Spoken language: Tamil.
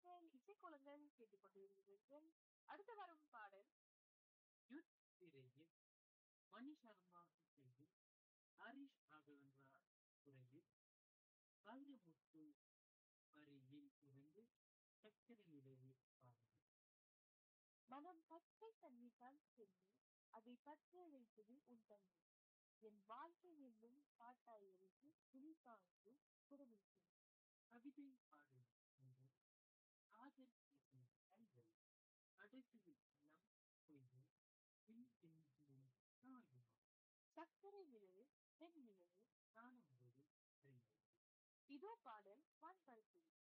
நேயர்கள் இசைக்குளங்கள் கேட்டுக்கொண்டிருக்கிறீர்கள் அடுத்து வரும் பாடல் யுத் திரையில் மணி சர்மா இசையில் ஹரிஷ் ராகவேந்திரா குரலில் வைரமுத்து வரியில் இருந்து சக்கரை நிலவு பாடல் மனம் பச்சை தண்ணீர் தான் செல்லு அதை பற்ற வைத்தது உன் தண்ணி என் வாழ்க்கை என்னும் பாட்டாயிருக்கு துணி தாங்கும் குடும்பத்தில் கவிதை பாடல் என்று காதல் பேசும் கைகள் கடைசியில் நம் பொய்கள் பின் பின் நாயும் சர்க்கரை நிலவு பெண் நிலவு காணும்போது தெரியும் இதோ பாடல் வான்பரப்பில்